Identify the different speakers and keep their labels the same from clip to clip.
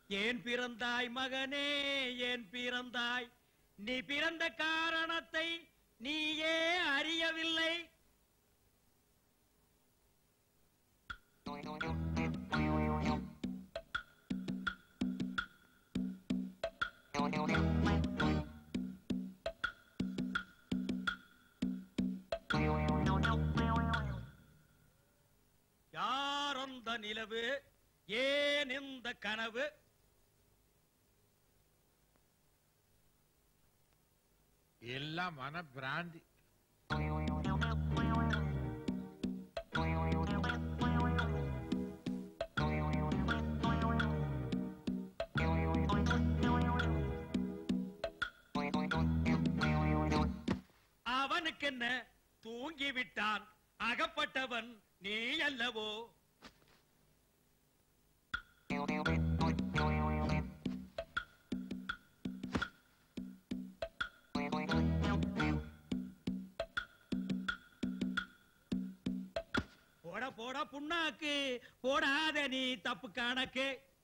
Speaker 1: ஏன் பிறந்தாய் மகனே ஏன் பிறந்தாய் நீ பிறந்த காரணத்தை நீயே அறியவில்லை யார் அந்த நிலவு ஏன் இந்த கனவு
Speaker 2: எல்லாம் மன பிராந்தி
Speaker 1: அவனுக்கு என்ன தூங்கி விட்டான் அகப்பட்டவன் நீ அல்லவோ போட போட புண்ணாக்கு போடாத நீ தப்பு கணக்கு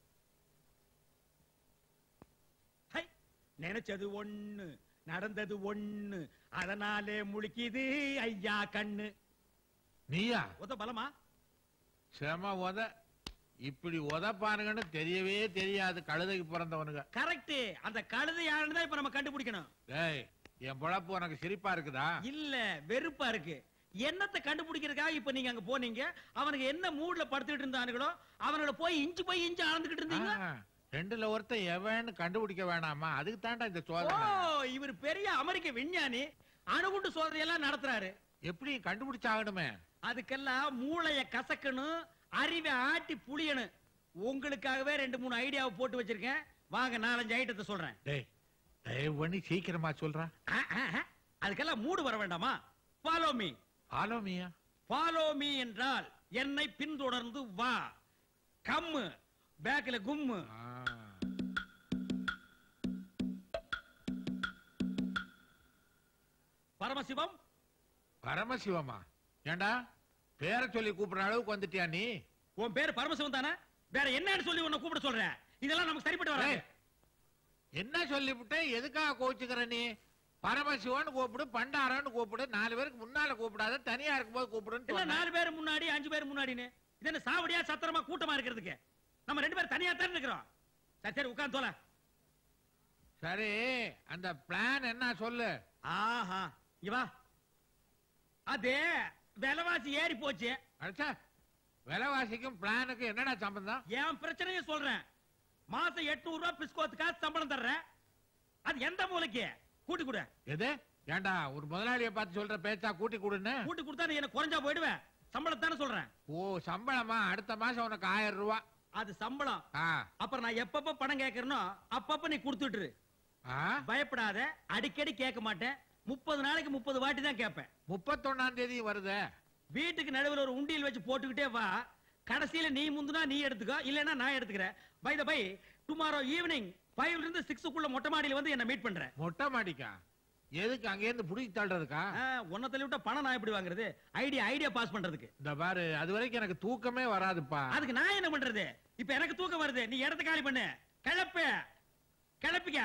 Speaker 1: ஹை, நினைச்சது ஒண்ணு நடந்தது ஒண்ணு அதனாலே முழிக்குது ஐயா கண்ணு
Speaker 2: நீயா
Speaker 1: உத பலமா
Speaker 2: செம உத இப்படி உதப்பானுங்கன்னு தெரியவே தெரியாது கழுதைக்கு பிறந்தவனுங்க
Speaker 1: கரெக்ட் அந்த கழுதை யாருன்னு தான் இப்ப நம்ம கண்டுபிடிக்கணும்
Speaker 2: டேய் என் பொழப்பு உனக்கு சிரிப்பா இருக்குதா
Speaker 1: இல்ல வெறுப்பா இருக்கு என்னத்தை கண்டுபிடிக்கிறதுக்காக இப்ப நீங்க அங்க போனீங்க அவனுக்கு என்ன மூட்ல படுத்துட்டு இருந்தானுங்களோ அவனோட போய் இஞ்சி போய் இஞ்சி அளந்துகிட்டு இருந்தீங்க
Speaker 2: ஆ, ரெண்டுல ஒருத்தன் எவன்னு கண்டுபிடிக்க வேணாமா அதுக்கு தாண்டா இந்த
Speaker 1: ஓ
Speaker 2: சோதனை
Speaker 1: இவர் பெரிய அமெரிக்க விஞ்ஞானி அணுகுண்டு சோதனை எல்லாம் நடத்துறாரு
Speaker 2: எப்படி கண்டுபிடிச்சாகணுமே
Speaker 1: அதுக்கெல்லாம் மூளைய கசக்கணும் அறிவை ஆட்டி புளியணும் உங்களுக்காகவே ரெண்டு மூணு ஐடியாவை போட்டு வச்சிருக்கேன் வாங்க நாலஞ்சு ஐட்டத்தை சொல்றேன்
Speaker 2: டேய் தயவு பண்ணி சீக்கிரமா சொல்றா
Speaker 1: ஆ, ஆ, ஆ. அதுக்கெல்லாம் மூடு வர வேண்டாமா ஃபாலோ மீ
Speaker 2: ஃபாலோ மீயா
Speaker 1: ஃபாலோ மீ என்றால் என்னை பின்தொடர்ந்து வா கம்மு பேக்ல கும்மு பரமசிவம்
Speaker 2: பரமசிவமா ஏண்டா பேரை சொல்லி கூப்பிடுற அளவுக்கு வந்துட்டியா நீ
Speaker 1: உன் பேர் பரமசிவம் தானே வேற என்னன்னு சொல்லி உன்னை கூப்பிட சொல்றேன் இதெல்லாம் நமக்கு சரிப்பட்டு வராது
Speaker 2: டேய், என்ன சொல்லிவிட்டு எதுக்காக கோச்சுக்கிற நீ பரமசிவன் கூப்பிடு பண்டாரன்னு கூப்பிடு நாலு பேருக்கு முன்னால கூப்பிடாத தனியா இருக்கும்போது கூப்பிடுன்னு
Speaker 1: இல்ல
Speaker 2: சொன்னேன்.
Speaker 1: நாலு பேர் முன்னாடி அஞ்சு பேர் முன்னாடின்னு இது என்ன சாவடியா சத்திரமா கூட்டமா இருக்கிறதுக்கு நம்ம ரெண்டு பேரும் தனியா தான் இருக்கிறோம் சரி சரி உட்கார்ந்து தோல
Speaker 2: சரி அந்த பிளான் என்ன சொல்லு
Speaker 1: ஆஹா இவா அது விலைவாசி ஏறி போச்சு
Speaker 2: அடிச்சா விலைவாசிக்கும் பிளானுக்கும் என்னடா சம்பந்தம்
Speaker 1: என் பிரச்சனையை சொல்றேன் மாசம் எட்நூறு ரூபாய் பிஸ்கோத்துக்காக சம்பளம் தர்றேன் அது எந்த மூலைக்கு கூட்டி கொடு
Speaker 2: எது ஏண்டா ஒரு முதலாளியை பார்த்து சொல்ற பேச்சா கூட்டி கொடுன்னு
Speaker 1: கூட்டி கொடுத்தா நீ எனக்கு குறைஞ்சா போயிடுவேன் சம்பளத்தானே சொல்றேன்
Speaker 2: ஓ சம்பளமா அடுத்த மாசம் உனக்கு ஆயிரம் ரூபாய்
Speaker 1: அது சம்பளம்
Speaker 2: ஆ
Speaker 1: அப்புறம் நான் எப்பப்ப பணம் கேட்கறனோ அப்பப்ப நீ கொடுத்துட்டுரு
Speaker 2: ஆ
Speaker 1: பயப்படாத அடிக்கடி கேட்க மாட்டேன் முப்பது நாளைக்கு முப்பது வாட்டி தான் கேட்பேன்
Speaker 2: முப்பத்தொன்னாம் தேதி வருதே
Speaker 1: வீட்டுக்கு நடுவுல ஒரு உண்டியல் வச்சு போட்டுக்கிட்டே வா கடைசியில நீ முந்துனா நீ எடுத்துக்கோ இல்லைன்னா நான் எடுத்துக்கிறேன் by the by tomorrow evening ஃபைவ்ல இருந்து சிக்ஸுக்குள்ள மொட்டை மாடியில வந்து என்ன மீட் பண்றேன்
Speaker 2: மொட்டை மாடிக்கா எதுக்கு அங்க இருந்து புடிச்சு தள்ளுறதுக்கா
Speaker 1: உன்னை தள்ளி விட்டா பணம் நான் எப்படி வாங்குறது ஐடியா ஐடியா பாஸ் பண்றதுக்கு
Speaker 2: இந்த பாரு அது வரைக்கும் எனக்கு தூக்கமே வராதுப்பா
Speaker 1: அதுக்கு நான் என்ன பண்றது இப்ப எனக்கு தூக்கம் வருது நீ இடத்த காலி பண்ணு கிளப்பு கிளப்பிக்க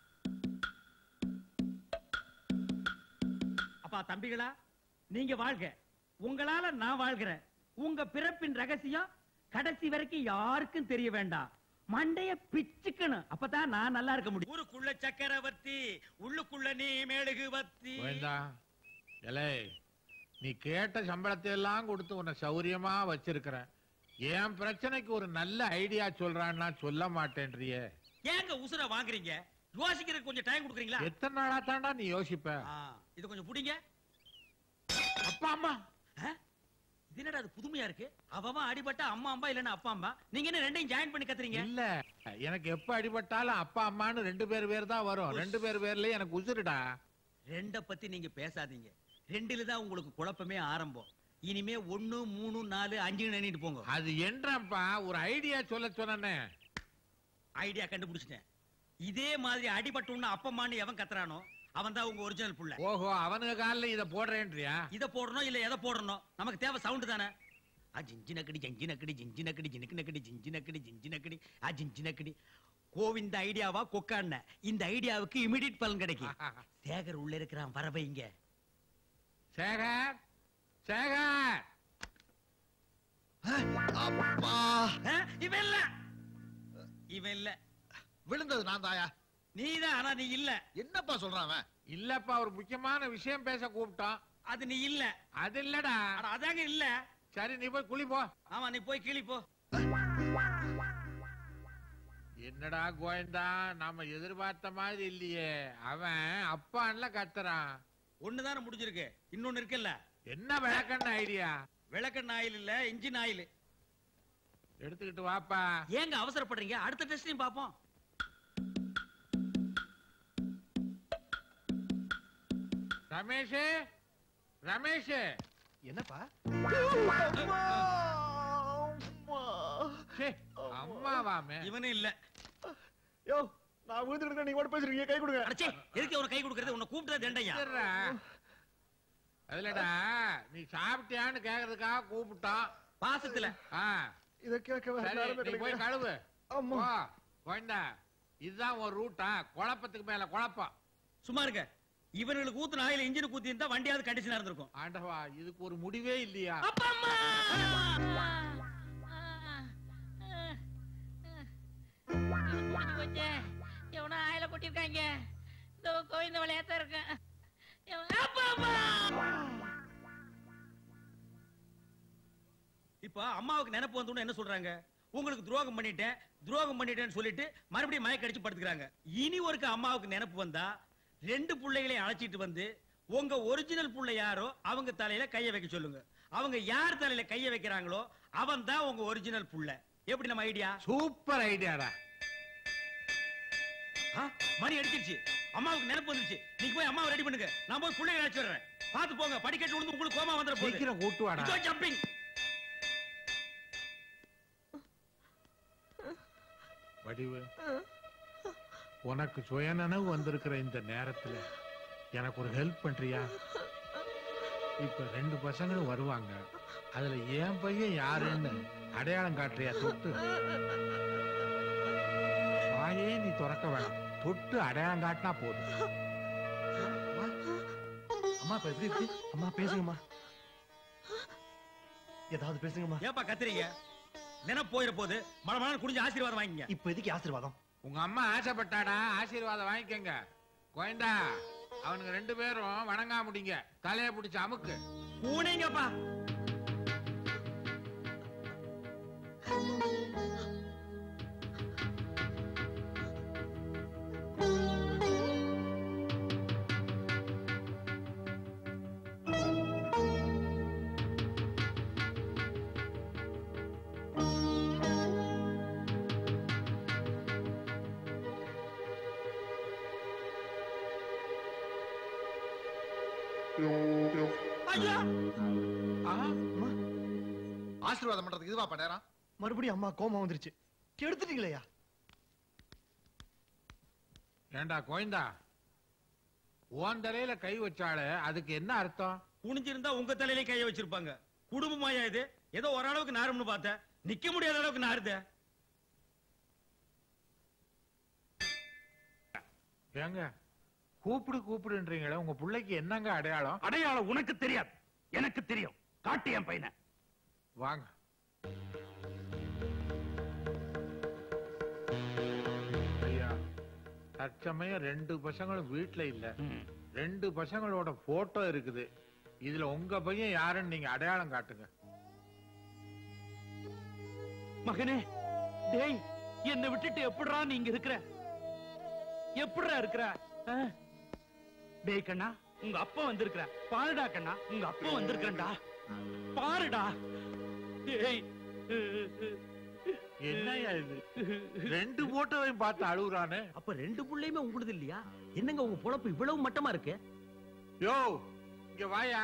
Speaker 1: அப்பா தம்பிகளா நீங்க வாழ்க உங்களால நான் வாழ்கிறேன் உங்க பிறப்பின் ரகசியம் கடைசி வரைக்கும் யாருக்கும் தெரிய வேண்டாம் மண்டைய பிச்சுக்கணும் அப்பதான் நான் நல்லா இருக்க முடியும் ஊருக்குள்ள சக்கரவர்த்தி உள்ளுக்குள்ள நீ மேழுகு வத்தி
Speaker 2: வேண்டாம் எலே நீ கேட்ட சம்பளத்தை எல்லாம் கொடுத்து உன்னை சௌரியமா வச்சிருக்கிற என் பிரச்சனைக்கு ஒரு நல்ல ஐடியா சொல்றான்னா சொல்ல மாட்டேன்றியே
Speaker 1: ஏங்க உசுர வாங்குறீங்க யோசிக்கிறதுக்கு கொஞ்சம் டைம் கொடுக்குறீங்களா
Speaker 2: எத்தனை நாளா தாண்டா நீ யோசிப்ப
Speaker 1: ஆ, இது கொஞ்சம் புடிங்க
Speaker 2: அப்பா அம்மா
Speaker 1: ஆ? இது என்னடா அது புதுமையா இருக்கு அவன் அடிபட்டா அம்மா அம்மா இல்லன்னா அப்பா அம்மா நீங்க என்ன ரெண்டையும் ஜாயின் பண்ணி கத்துறீங்க
Speaker 2: இல்ல எனக்கு எப்ப அடிபட்டாலும் அப்பா அம்மான்னு ரெண்டு பேர் பேர் தான் வரும் ரெண்டு பேர் பேர்லயே எனக்கு உசுருடா
Speaker 1: ரெண்ட பத்தி நீங்க பேசாதீங்க ரெண்டுல தான் உங்களுக்கு குழப்பமே ஆரம்பம் இனிமே ஒண்ணு மூணு நாலு அஞ்சு எண்ணிட்டு போங்க
Speaker 2: அது என்றப்பா ஒரு ஐடியா சொல்ல சொன்னேன்
Speaker 1: ஐடியா கண்டுபிடிச்சிட்டேன் இதே மாதிரி அடிபட்டோன்னு அப்பம்மான்னு எவன் கத்துறானோ அவன் தான் உங்க ஒரிஜினல் புள்ள
Speaker 2: ஓஹோ அவனுங்க காலில் இத போடுறேன்றியா
Speaker 1: இத போடணும் இல்ல எதை போடணும் நமக்கு தேவை சவுண்ட் தானே ஆ ஜிஞ்சினக்கடி ஜஞ்சினக்கடி ஜிஞ்சினக்கடி ஜினுக்குனக்கடி ஜிஞ்சினக்கடி ஜிஞ்சினக்கடி ஆ ஜிஞ்சினக்கடி கோவிந்த ஐடியாவா கொக்காண்ண இந்த ஐடியாவுக்கு இமிடியட் பலன் கிடைக்கும் சேகர் உள்ள இருக்கிறான் வர வைங்க
Speaker 2: சேகர் சேகர்
Speaker 3: அப்பா
Speaker 1: ஆ, இவன் இல்ல இவன் இல்ல
Speaker 3: விழுந்தது நான் தாயா
Speaker 1: நீதான் ஆனா நீ இல்ல
Speaker 3: என்னப்பா சொல்றான் அவன்
Speaker 2: இல்லப்பா ஒரு முக்கியமான விஷயம் பேச கூப்பிட்டோம்
Speaker 1: அது நீ இல்ல
Speaker 2: அது இல்லடா
Speaker 1: அட அதாங்க இல்ல
Speaker 2: சரி நீ போய் குளி போ
Speaker 1: ஆமா நீ போய் கிளி போ
Speaker 2: என்னடா கோயந்தா நாம எதிர்பார்த்த மாதிரி இல்லையே அவன் அப்பான்ல கத்துறான்
Speaker 1: ஒண்ணுதானே முடிஞ்சிருக்கு இன்னொன்னு இருக்குல்ல
Speaker 2: என்ன விளக்கண்ண ஐடியா
Speaker 1: விளக்கெண்ண ஆயில் இல்ல இன்ஜின் ஆயில்
Speaker 2: எடுத்துக்கிட்டு வாப்பா
Speaker 1: ஏங்க அவசரப்படுறீங்க அடுத்த டெஸ்டையும் பாப்போம்
Speaker 2: ரமேஷ் ரமேஷ்
Speaker 4: என்னப்பா
Speaker 2: ச்சே, அம்மாவாமே
Speaker 1: இவனும் இல்ல
Speaker 4: யோ நான் விழுந்துட்டு நீங்க கூட பேசுறீங்க கை கொடுங்க
Speaker 1: அடச்சே எதுக்கு அவனை கை கொடுக்கறது உன்னை கூப்பிட்டா தண்டையா
Speaker 2: சரிடா. அதுலடா நீ சாப்பிட்டியான்னு கேக்குறதுக்காக கூப்பிட்டோம்
Speaker 1: பாசத்துல
Speaker 2: ஆ,
Speaker 4: இத கேட்க வேற
Speaker 2: சரி
Speaker 4: நேரமே
Speaker 2: நீ போய்
Speaker 4: கிடைக்கல.
Speaker 2: கழுவு
Speaker 4: அம்மா.
Speaker 2: போ, கோயந்தா இதுதான் ஒரு ரூட்டா குழப்பத்துக்கு மேல குழப்பம்
Speaker 1: சும்மா இருக்க இவனுக்கு ஊத்துன ஆயில் இன்ஜின் ஊத்தி இருந்தா வண்டியாவது கண்டிஷனா இருந்திருக்கும்
Speaker 2: ஆண்டவா இதுக்கு ஒரு முடிவே இல்லையா
Speaker 1: அப்பா அம்மா
Speaker 5: முடிஞ்சு போச்சே. எவனோ ஆயில கொட்டிருக்காங்க இந்த கோவிந்த விளையாட்டா இருக்கேன் அப்பா அப்பா
Speaker 1: இப்ப அம்மாவுக்கு நினைப்பு வந்தோன்னு என்ன சொல்றாங்க உங்களுக்கு துரோகம் பண்ணிட்டேன் துரோகம் பண்ணிட்டேன்னு சொல்லிட்டு மறுபடியும் மயக்க அடிச்சு படுத்துக்கிறாங்க இனி ஒருக்க அம்மாவுக்கு நினைப்பு வந்தா ரெண்டு பிள்ளைகளையும் அழைச்சிட்டு வந்து உங்க ஒரிஜினல் புள்ள யாரோ அவங்க தலையில கைய வைக்க சொல்லுங்க அவங்க யார் தலையில கைய வைக்கிறாங்களோ அவன் தான் உங்க ஒரிஜினல் புள்ள எப்படி நம்ம ஐடியா
Speaker 2: சூப்பர் ஐடியாடா
Speaker 1: மணி அடிச்சிருச்சு அம்மாவுக்கு நினைப்பு வந்துருச்சு நீங்க போய் அம்மாவை ரெடி பண்ணுங்க நான் போய் பிள்ளைகளை அழைச்சு வர்றேன் பார்த்து போங்க படிக்கட்டு விழுந்து உங்களுக்கு கோமா வந்துட போகுது
Speaker 2: சீக்கிரம் கூட்டு வாடா
Speaker 1: இதோ ஜம்பிங்
Speaker 2: வடிவு உனக்கு சுயநனவு வந்திருக்கிற இந்த நேரத்துல எனக்கு ஒரு ஹெல்ப் பண்றியா இப்ப ரெண்டு பசங்களும் வருவாங்க அதுல என் பையன் யாருன்னு அடையாளம் காட்டுறியா தொட்டு வாயே நீ திறக்க வேணாம் தொட்டு அடையாளம் காட்டினா போதும்
Speaker 4: அம்மா இப்ப எப்படி இருக்கு அம்மா பேசுங்கம்மா ஏதாவது பேசுங்கம்மா
Speaker 1: ஏப்பா கத்துறீங்க நினைப்பு போயிட போது மழை மழை குடிஞ்சு ஆசீர்வாதம் வாங்கிங்க
Speaker 4: இப்ப எதுக்கு ஆசீர்வாதம்
Speaker 2: உங்க அம்மா ஆசைப்பட்டாடா ஆசீர்வாதம் வாங்கிக்கங்க கோயந்தா அவனுங்க ரெண்டு பேரும் வணங்கா முடிங்க தலையை பிடிச்சு அமுக்கு
Speaker 1: பூனைங்கப்பா ஐயா
Speaker 2: ஆ,
Speaker 3: ஆசீர்வாதம் பண்றதுக்கு இதுவா நேரம்
Speaker 4: மறுபடியும் அம்மா கோமா வந்துருச்சு கெடுத்துட்டீங்களேயா
Speaker 2: ஏண்டா கோயந்தா உன் தலையில கை வச்சாலே அதுக்கு என்ன அர்த்தம்
Speaker 1: குனிஞ்சிருந்தா உங்க தலையிலே கைய வச்சிருப்பாங்க குடும்பமாயா இது ஏதோ ஓரளவுக்கு நாரும்னு பார்த்தேன் நிக்க முடியாத அளவுக்கு நாருது
Speaker 2: ஏங்க கூப்பிடு கூப்பிடுன்றீங்களே உங்க பிள்ளைக்கு என்னங்க அடையாளம்
Speaker 6: அடையாளம் உனக்கு தெரியாது எனக்கு தெரியும் காட்டு என் பையனை
Speaker 2: வாங்க ஐயா தற்சமயம் ரெண்டு பசங்களும் வீட்ல இல்ல ரெண்டு பசங்களோட போட்டோ இருக்குது இதுல உங்க பையன் யாருன்னு நீங்க அடையாளம் காட்டுங்க
Speaker 6: மகனே டேய் என்னை விட்டுட்டு எப்படிடா நீங்க இருக்கிற எப்படிடா இருக்கிற ஆ? டேய் கண்ணா உங்க அப்பா வந்திருக்கிற பாருடா கண்ணா உங்க அப்பா வந்திருக்கிறா பாருடா டேய்
Speaker 2: என்னய்யா இது ரெண்டு போட்டோவையும் பார்த்து அழுகுறானே
Speaker 1: அப்ப ரெண்டு புள்ளையுமே உங்களுது இல்லையா என்னங்க உங்க பொழப்பு இவ்வளவு மட்டமா இருக்கு
Speaker 2: யோ இங்க வாயா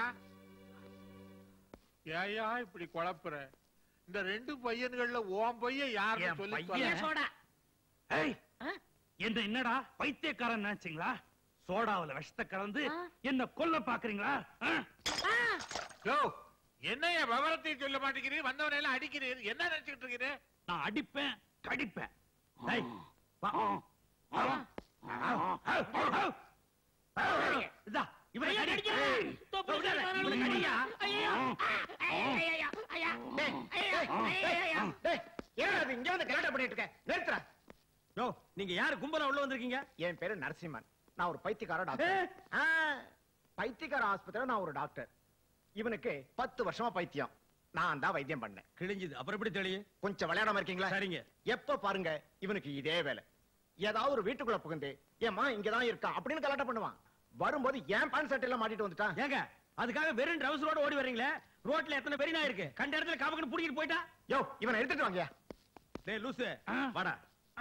Speaker 2: ஏயா இப்படி குழப்புற இந்த ரெண்டு பையன்கள்ல உன் பையன் யாருன்னு
Speaker 6: என்
Speaker 2: சொல்லி
Speaker 6: பையன்.
Speaker 2: தொலை.
Speaker 5: சோடா
Speaker 6: ஏய் என்ன என்னடா பைத்தியக்காரன் நினைச்சீங்களா சோடாவுல விஷத்தை கலந்து
Speaker 5: ஆ.
Speaker 6: என்ன கொல்ல பாக்குறீங்களா ஆ?
Speaker 2: யோ என்னைய விவரத்தை சொல்ல மாட்டேங்கிறீர் வந்தவனை எல்லாம் அடிக்கிறீர் என்ன நினைச்சுக்கிட்டு இருக்கிறீர்
Speaker 6: நான் அடிப்பேன் கடிப்பேன்
Speaker 1: டேய், வா. இதா, இவனை
Speaker 5: ஐயா,
Speaker 1: கடி.
Speaker 5: கடிக்கிறா. தொப்பு
Speaker 1: விடாத,
Speaker 5: கடிக்கிறா.
Speaker 1: இவனை கடியா.
Speaker 5: ஐயோ. ஐயா, ஐயா, ஐயா. ஐயா, ஐயா, ஐயா.
Speaker 4: டேய் ஏன் அது இங்க வந்து கலாட்டா பண்ணிட்டு இருக்க நிறுத்துற
Speaker 1: யோ, நீங்க யாரு கும்பலா உள்ள வந்திருக்கீங்க
Speaker 4: என் பேரு நரசிம்மன் நான் ஒரு பைத்தியக்கார டாக்டர் ஆ, பைத்தியக்கார ஆஸ்பத்திரியில நான் ஒரு டாக்டர் இவனுக்கு பத்து வருஷமா பைத்தியம் நான் தான் வைத்தியம் பண்ணேன்
Speaker 1: கிழிஞ்சுது அப்புறம் எப்படி தெரியும்
Speaker 4: கொஞ்சம் விளையாடாம இருக்கீங்களா
Speaker 1: சரிங்க
Speaker 4: எப்ப பாருங்க இவனுக்கு இதே வேலை ஏதாவது ஒரு வீட்டுக்குள்ள புகுந்து ஏமா இங்கதான் இருக்கான் அப்படின்னு கலாட்டம் பண்ணுவான் வரும்போது ஏன் பேண்ட் ஷர்ட் எல்லாம் மாட்டிட்டு வந்துட்டான்
Speaker 1: ஏங்க அதுக்காக வெறும் ட்ரவுசரோட ஓடி வர்றீங்களே ரோட்ல எத்தனை பெரிய நாய் இருக்கு கண்ட இடத்துல காபக்கன்னு புடிக்கிட்டு போயிட்டா
Speaker 4: யோ இவனை எடுத்துட்டு வாங்க
Speaker 1: டேய் லூசு
Speaker 6: ஆ.
Speaker 1: வாடா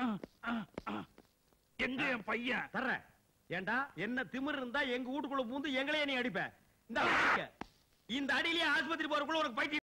Speaker 6: எங்க என் பையன்
Speaker 1: தர்றேன் ஏண்டா என்ன திமிர் இருந்தா எங்க வீட்டுக்குள்ள பூந்து எங்களையே நீ அடிப்ப இந்த இந்த அடியிலேயே ஆஸ்பத்திரி போறதுக்குள்ள உனக்கு பைத்தியம்